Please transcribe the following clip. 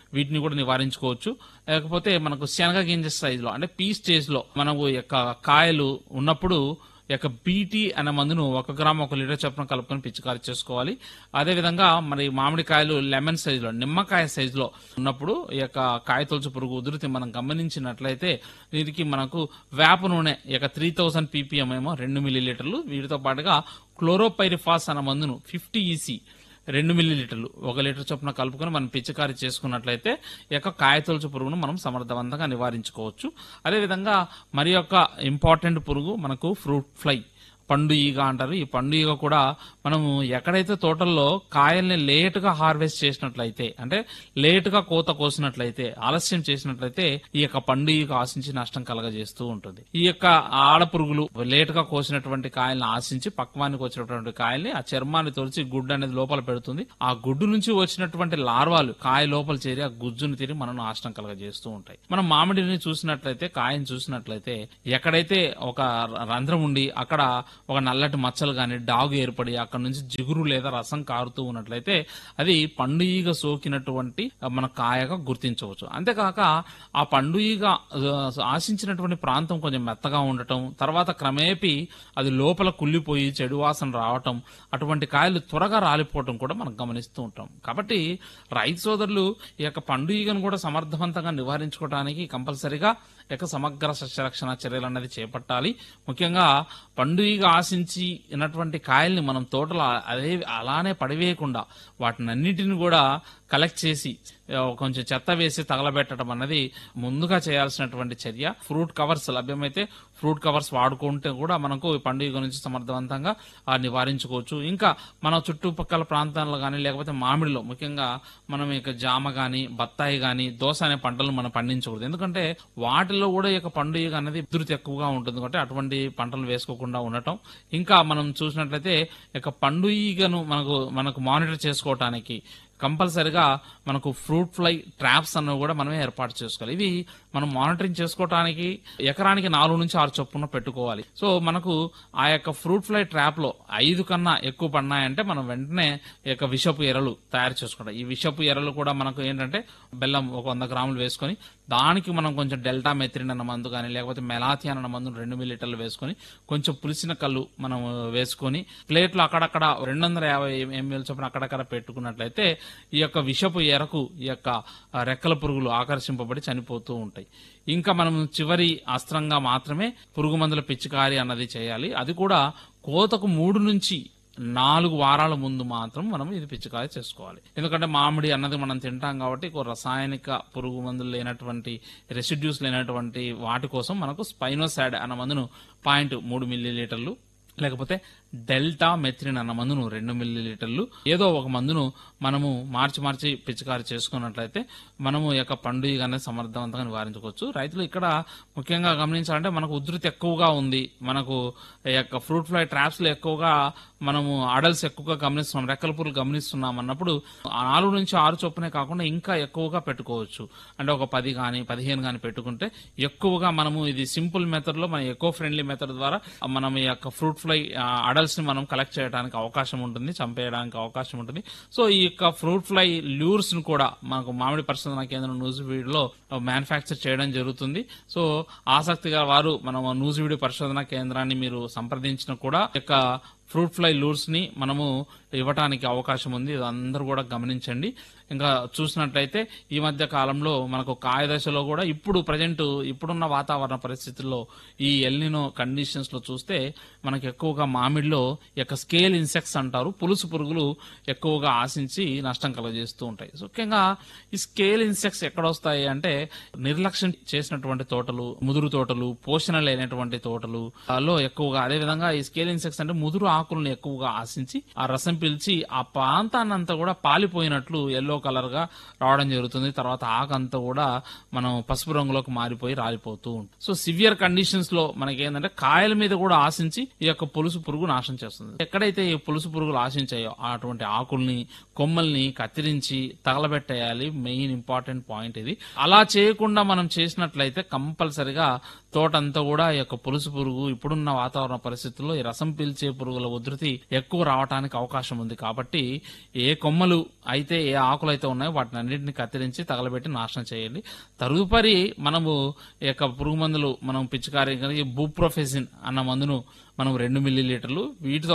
వీటిని కూడా నివారించుకోవచ్చు లేకపోతే మనకు శనగ గింజ సైజ్ లో అంటే పీ స్టేజ్ లో మనకు ఈ యొక్క కాయలు ఉన్నప్పుడు ఈ యొక్క బీటీ అనే మందును ఒక గ్రామ్ ఒక లీటర్ చొప్పున కలుపుకొని పిచికారి చేసుకోవాలి అదే విధంగా మరి మామిడికాయలు లెమన్ సైజ్ లో నిమ్మకాయ సైజ్ లో ఉన్నప్పుడు ఈ యొక్క కాయ తొలుచు పురుగు ఉధృతి మనం గమనించినట్లయితే దీనికి మనకు వేప నూనె ఈ యొక్క త్రీ థౌసండ్ పీపీఎం ఏమో రెండు మిల్లీ లీటర్లు వీటితో పాటుగా క్లోరోపైరిఫాస్ అనే మందును ఫిఫ్టీ ఈసీ రెండు మిల్లీ లీటర్లు ఒక లీటర్ చొప్పున కలుపుకొని మనం పిచికారి చేసుకున్నట్లయితే ఈ యొక్క కాయతొలుచు పురుగును మనం సమర్థవంతంగా నివారించుకోవచ్చు అదేవిధంగా మరి యొక్క ఇంపార్టెంట్ పురుగు మనకు ఫ్రూట్ ఫ్లై పండు ఈగ అంటారు ఈ పండు ఈగ కూడా మనము ఎక్కడైతే తోటల్లో కాయల్ని లేటుగా హార్వెస్ట్ చేసినట్లయితే అంటే లేటుగా కోత కోసినట్లయితే ఆలస్యం చేసినట్లయితే ఈ యొక్క పండు ఈగ ఆశించి నష్టం కలగజేస్తూ ఉంటుంది ఈ యొక్క ఆడ పురుగులు లేటుగా కోసినటువంటి కాయల్ని ఆశించి పక్వానికి వచ్చినటువంటి కాయల్ని ఆ చర్మాన్ని తొలిచి గుడ్డు అనేది లోపల పెడుతుంది ఆ గుడ్డు నుంచి వచ్చినటువంటి లార్వాలు కాయ లోపల చేరి ఆ గుజ్జును తిరిగి మనం నాశనం కలగజేస్తూ ఉంటాయి మనం మామిడిని చూసినట్లయితే కాయని చూసినట్లయితే ఎక్కడైతే ఒక రంధ్రం ఉండి అక్కడ ఒక నల్లటి మచ్చలు గాని డాగు ఏర్పడి అక్కడ నుంచి జిగురు లేదా రసం కారుతూ ఉన్నట్లయితే అది పండు ఈగ సోకినటువంటి మన కాయగా గుర్తించవచ్చు అంతేకాక ఆ పండు ఈగ ఆ, ఆశించినటువంటి ప్రాంతం కొంచెం మెత్తగా ఉండటం తర్వాత క్రమేపీ అది లోపల కుళ్ళిపోయి చెడు వాసన రావటం అటువంటి కాయలు త్వరగా రాలిపోవటం కూడా మనం గమనిస్తూ ఉంటాం కాబట్టి రైతు సోదరులు ఈ యొక్క పండు ఈగను కూడా సమర్థవంతంగా నివారించుకోవడానికి కంపల్సరిగా ఈ యొక్క సమగ్ర సస్యరక్షణ చర్యలు అనేది చేపట్టాలి ముఖ్యంగా పండు ఈగ ఆశించి ఉన్నటువంటి కాయల్ని మనం తోటలో అదే అలానే పడివేయకుండా వాటిని అన్నిటిని కూడా కలెక్ట్ చేసి ఆ, కొంచెం చెత్త వేసి తగలబెట్టడం అన్నది ముందుగా చేయాల్సినటువంటి చర్య ఫ్రూట్ కవర్స్ లభ్యమైతే ఫ్రూట్ కవర్స్ వాడుకుంటే కూడా మనకు ఈ పండుగ నుంచి సమర్థవంతంగా ఆ, నివారించుకోవచ్చు ఇంకా మన చుట్టుపక్కల ప్రాంతాల్లో కానీ లేకపోతే మామిడిలో ముఖ్యంగా మనం ఇక జామ గాని బత్తాయి గాని దోస అనే పంటలు మనం పండించకూడదు ఎందుకంటే వాటిలో కూడా ఈ యొక్క పండుగ అనేది ఉధృతి ఎక్కువగా ఉంటుంది కాబట్టి అటువంటి పంటలు వేసుకోకుండా ఉండటం ఇంకా మనం చూసినట్లయితే ఈ యొక్క పండుగను మనకు మనకు మానిటర్ చేసుకోవటానికి కంపల్సరిగా మనకు ఫ్రూట్ ఫ్లై ట్రాప్స్ అన్నవి కూడా మనమే ఏర్పాటు చేసుకోవాలి ఇవి మనం మానిటరింగ్ చేసుకోవటానికి ఎకరానికి నాలుగు నుంచి ఆరు చొప్పున పెట్టుకోవాలి సో మనకు ఆ యొక్క ఫ్రూట్ ఫ్లై ట్రాప్ లో ఐదు కన్నా ఎక్కువ పడినాయంటే మనం వెంటనే ఈ యొక్క విషపు ఎరలు తయారు చేసుకుంటాం ఈ విషపు ఎరలు కూడా మనకు ఏంటంటే బెల్లం ఒక వంద గ్రాములు వేసుకొని దానికి మనం కొంచెం డెల్టా మెథ్రిన్ అన్న మందు కానీ లేకపోతే మెలాథియాన్ అన్న మందు రెండు మిల్లీటర్లు వేసుకొని కొంచెం పులిసిన కళ్ళు మనం వేసుకొని ప్లేట్లు అక్కడక్కడ రెండు వందల యాభై ఎంఎల్ చొప్పున అక్కడక్కడ పెట్టుకున్నట్లయితే ఈ యొక్క విషపు ఎరకు ఈ యొక్క ఆ, రెక్కల పురుగులు ఆకర్షింపబడి చనిపోతూ ఉంటాయి ఇంకా మనం చివరి అస్త్రంగా మాత్రమే పురుగు మందుల పిచికారి అన్నది చేయాలి అది కూడా కోతకు మూడు నుంచి నాలుగు వారాల ముందు మాత్రం మనం ఇది పిచికారి చేసుకోవాలి ఎందుకంటే మామిడి అన్నది మనం తింటాం కాబట్టి ఒక రసాయనిక పురుగు మందులు లేనటువంటి రెసిడ్యూస్ లేనటువంటి వాటి కోసం మనకు స్పైనోసాడ్ అన్న మందును పాయింట్ మూడు మిల్లీ లీటర్లు లేకపోతే డెల్టా మెథ్రిన్ అన్న మందును రెండు మిల్లీ లీటర్లు ఏదో ఒక మందును మనము మార్చి మార్చి పిచికారి చేసుకున్నట్లయితే మనము ఈ యొక్క పండుగ అనేది సమర్థవంతంగా నివారించుకోవచ్చు రైతులు ఇక్కడ ముఖ్యంగా గమనించాలంటే మనకు ఉధృతి ఎక్కువగా ఉంది మనకు ఈ యొక్క ఫ్రూట్ ఫ్లై ట్రాప్స్ లో ఎక్కువగా మనము అడల్స్ ఎక్కువగా గమనిస్తున్నాం రెక్కల పురులు గమనిస్తున్నాం అన్నప్పుడు ఆ నాలుగు నుంచి ఆరు చొప్పునే కాకుండా ఇంకా ఎక్కువగా పెట్టుకోవచ్చు అంటే ఒక పది కానీ పదిహేను కానీ పెట్టుకుంటే ఎక్కువగా మనము ఇది సింపుల్ మెథడ్ లో మన ఎకో ఫ్రెండ్లీ మెథడ్ ద్వారా మనం ఈ యొక్క ఫ్రూట్ ఫ్లై అడల్ట్స్ ని మనం కలెక్ట్ చేయడానికి అవకాశం ఉంటుంది చంపేయడానికి అవకాశం ఉంటుంది సో ఈ యొక్క ఫ్రూట్ ఫ్లై ల్యూర్స్ ను కూడా మనకు మామిడి పరిశోధన కేంద్రం న్యూజివీడ్ లో మ్యానుఫ్యాక్చర్ చేయడం జరుగుతుంది సో ఆసక్తిగా వారు మనం న్యూజివీడ్ పరిశోధన కేంద్రాన్ని మీరు సంప్రదించిన కూడా ఈ యొక్క ఫ్రూట్ ఫ్లై లూర్స్ ని మనము ఇవ్వటానికి అవకాశం ఉంది ఇది అందరూ కూడా గమనించండి ఇంకా చూసినట్లయితే ఈ మధ్య కాలంలో మనకు కాయ దశలో కూడా ఇప్పుడు ప్రజెంట్ ఇప్పుడున్న వాతావరణ పరిస్థితుల్లో ఈ ఎల్నినో కండిషన్స్ లో చూస్తే మనకి ఎక్కువగా మామిడిలో ఈ యొక్క స్కేల్ ఇన్సెక్ట్స్ అంటారు పులుసు పురుగులు ఎక్కువగా ఆశించి నష్టం కలుగజేస్తూ ఉంటాయి సో ముఖ్యంగా ఈ స్కేల్ ఇన్సెక్ట్స్ ఎక్కడ వస్తాయి అంటే నిర్లక్ష్యం చేసినటువంటి తోటలు ముదురు తోటలు పోషణ లేనటువంటి తోటలు ఆ, లో ఎక్కువగా అదే విధంగా ఈ స్కేల్ ఇన్సెక్ట్స్ అంటే ముదురు ఆకులను ఎక్కువగా ఆశించి ఆ రసం పీల్చి ఆ ప్రాంతాన్ని అంతా కూడా పాలిపోయినట్లు ఎల్లో కలర్ గా రావడం జరుగుతుంది తర్వాత ఆకంతా కూడా మనం పసుపు రంగులోకి మారిపోయి రాలిపోతూ ఉంటుంది సో సివియర్ కండిషన్స్ లో మనకి ఏంటంటే కాయల మీద కూడా ఆశించి ఈ యొక్క పులుసు పురుగు నాశనం చేస్తుంది ఎక్కడైతే ఈ పులుసు పురుగులు ఆశించాయో అటువంటి ఆకుల్ని కొమ్మల్ని కత్తిరించి తగలబెట్టేయాలి మెయిన్ ఇంపార్టెంట్ పాయింట్ ఇది అలా చేయకుండా మనం చేసినట్లయితే కంపల్సరిగా తోటంతా కూడా ఈ యొక్క పులుసు పురుగు ఇప్పుడున్న వాతావరణ పరిస్థితుల్లో ఈ రసం పీల్చే పురుగుల ఉధృతి ఎక్కువ రావడానికి అవకాశం ఉంది కాబట్టి ఏ కొమ్మలు అయితే ఏ ఆకులు మొక్కలు అయితే ఉన్నాయో వాటిని అన్నింటిని కత్తిరించి తగలబెట్టి నాశనం చేయండి తదుపరి మనము ఈ యొక్క పురుగు మందులు మనం పిచికారీ బూప్రోఫెసిన్ అన్న మందును మనం రెండు మిల్లీ లీటర్లు వీటితో